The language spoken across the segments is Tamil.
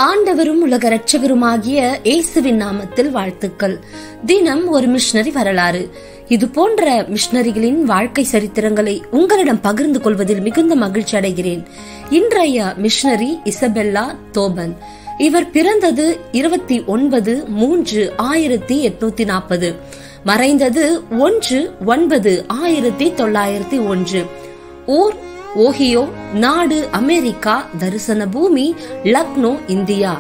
ஆண்டவரும் உலக இரட்சகருமாகிய இயேசுவின் நாமத்தில் வாழ்த்துக்கள் தினம் ஒரு மிஷனரி வரலாறு இது போன்ற மிஷனரிகளின் வாழ்க்கை சரித்திரங்களை உங்களிடம் பகிர்ந்து கொள்வதில் மிகுந்த மகிழ்ச்சி அடைகிறேன் இன்றைய மிஷனரி இசபெல்லா தோபன் இவர் பிறந்தது இருபத்தி ஒன்பது மூன்று ஆயிரத்தி எட்நூத்தி நாற்பது மறைந்தது ஒன்று ஒன்பது ஆயிரத்தி தொள்ளாயிரத்தி ஒன்று ஊர் ஓஹியோ நாடு அமெரிக்கா தரிசன பூமி லக்னோ இந்தியா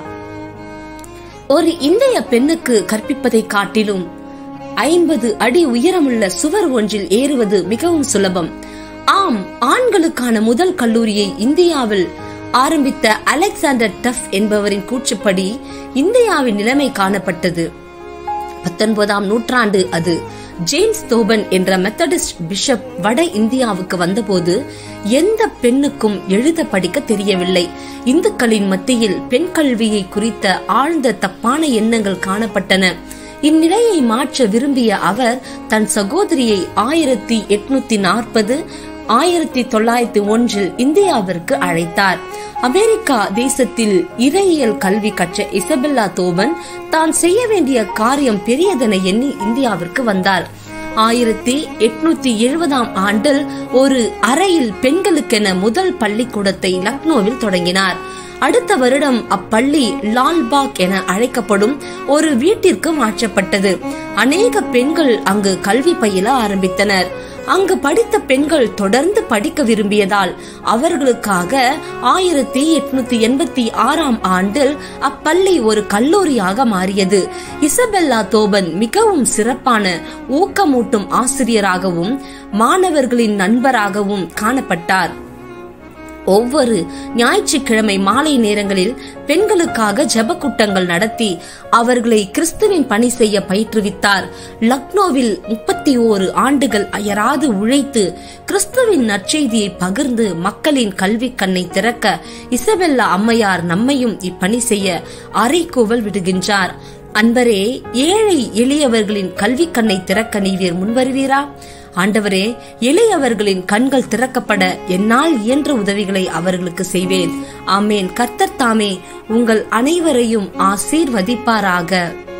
ஒரு இந்திய பெண்ணுக்கு கற்பிப்பதை காட்டிலும் ஐம்பது அடி உயரமுள்ள சுவர் ஒன்றில் ஏறுவது மிகவும் சுலபம் ஆம் ஆண்களுக்கான முதல் கல்லூரியை இந்தியாவில் ஆரம்பித்த அலெக்சாண்டர் டஃப் என்பவரின் கூற்றுப்படி இந்தியாவின் நிலைமை காணப்பட்டது பத்தொன்பதாம் நூற்றாண்டு அது ஜேம்ஸ் தோபன் என்ற மெத்தடிஸ்ட் பிஷப் வட இந்தியாவுக்கு வந்தபோது எந்த பெண்ணுக்கும் எழுத படிக்க தெரியவில்லை இந்துக்களின் மத்தியில் பெண் கல்வியை குறித்த ஆழ்ந்த தப்பான எண்ணங்கள் காணப்பட்டன இந்நிலையை மாற்ற விரும்பிய அவர் தன் சகோதரியை ஆயிரத்தி எட்நூத்தி நாற்பது ஆயிரத்தி தொள்ளாயிரத்தி ஒன்றில் இந்தியாவிற்கு அழைத்தார் அமெரிக்கா தேசத்தில் இறையியல் கல்வி கற்ற இசபெல்லா தோபன் தான் செய்ய வேண்டிய காரியம் பெரியதென எண்ணி இந்தியாவிற்கு வந்தார் ஆயிரத்தி எட்நூத்தி எழுபதாம் ஆண்டில் ஒரு அறையில் பெண்களுக்கென முதல் பள்ளிக்கூடத்தை லக்னோவில் தொடங்கினார் அடுத்த வருடம் அப்பள்ளி லால்பாக் என அழைக்கப்படும் ஒரு வீட்டிற்கு மாற்றப்பட்டது அநேக பெண்கள் அங்கு கல்வி பயில ஆரம்பித்தனர் அங்கு படித்த பெண்கள் தொடர்ந்து படிக்க விரும்பியதால் அவர்களுக்காக ஆயிரத்தி எட்நூத்தி எண்பத்தி ஆறாம் ஆண்டில் அப்பள்ளி ஒரு கல்லூரியாக மாறியது இசபெல்லா தோபன் மிகவும் சிறப்பான ஊக்கமூட்டும் ஆசிரியராகவும் மாணவர்களின் நண்பராகவும் காணப்பட்டார் ஒவ்வொரு ஞாயிற்றுக்கிழமை மாலை நேரங்களில் பெண்களுக்காக ஜப கூட்டங்கள் நடத்தி அவர்களை கிறிஸ்துவின் பணி செய்ய பயிற்றுவித்தார் லக்னோவில் முப்பத்தி ஓரு ஆண்டுகள் அயராது உழைத்து கிறிஸ்துவின் நற்செய்தியை பகிர்ந்து மக்களின் கல்வி கண்ணை திறக்க இசபெல்லா அம்மையார் நம்மையும் இப்பணி செய்ய அரைக்கூவல் விடுகின்றார் அன்பரே ஏழை எளியவர்களின் கல்வி கண்ணை திறக்க நீவீர் முன்வருவீரா ஆண்டவரே எளியவர்களின் கண்கள் திறக்கப்பட என்னால் இயன்ற உதவிகளை அவர்களுக்கு செய்வேன் ஆமேன் கர்த்தர் தாமே உங்கள் அனைவரையும் ஆசீர்வதிப்பாராக